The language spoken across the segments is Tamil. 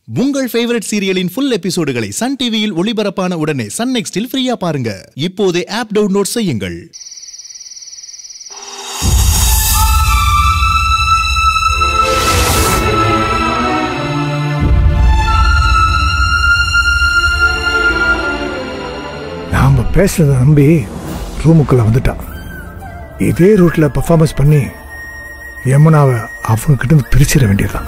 உங்கள் ஃபேவரட் சீரியலின் ஃபுல் எபிசோடுகளை சன் டிவியில் ஒளிபரப்பான உடனே சன் நெக்ஸ்டில் ஃப்ரீயா பாருங்க இப்போதே ஆப் டவுன்லோட் செய்யுங்கள் நாம பேசுறத நம்பி ரூமுக்குள்ள வந்துட்டான் இதே ரூட்ல பர்ஃபார்மன்ஸ் பண்ணி யமுனாவை அவங்க கிட்ட இருந்து பிரிச்சிட வேண்டியதுதான்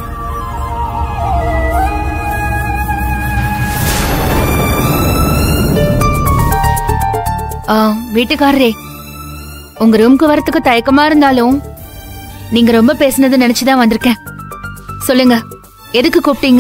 ஆ, வீட்டுக்காரரே உங்க ரூம்க்கு வரத்துக்கு தயக்கமா இருந்தாலும் நீங்க ரொம்ப பேசுனது நினைச்சுதான் வந்திருக்கேன் சொல்லுங்க எதுக்கு கூப்பிட்டீங்க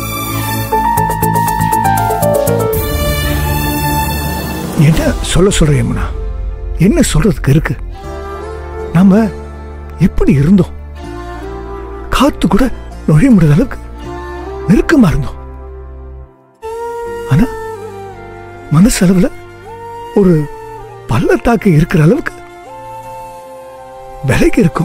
என்ன சொல்ல சொல்ற யமுனா என்ன சொல்றதுக்கு இருக்கு நாம எப்படி இருந்தோம் காத்து கூட நுழைய முடியாத அளவுக்கு நெருக்கமா இருந்தோம் ஆனா மனசளவுல ஒரு பள்ளத்தாக்கு இருக்கிற அளவுக்கு விலைக்கு இருக்கும்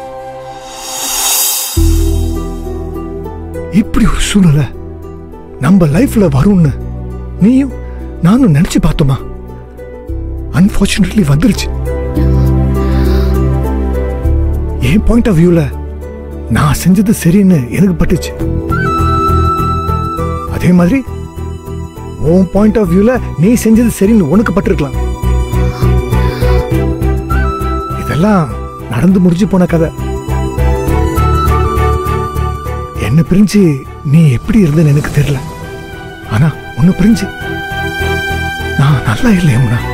இப்படி ஒரு சூழ்நிலை நம்ம லைஃப்ல வரும்னு நீயும் நானும் நினைச்சு பார்த்தோமா அன்பார்ச்சுனேட்லி வந்துருச்சு என் பாயிண்ட் ஆஃப் வியூல நான் செஞ்சது சரின்னு எனக்கு பட்டுச்சு அதே மாதிரி உன் பாயிண்ட் ஆஃப் வியூல நீ செஞ்சது சரின்னு உனக்கு பட்டிருக்கலாம் இதெல்லாம் நடந்து முடிஞ்சு போன கதை என்ன பிரிஞ்சு நீ எப்படி இருந்தன்னு எனக்கு தெரியல ஆனா உன்னை பிரிஞ்சு நான் நல்லா இல்லை யமுனா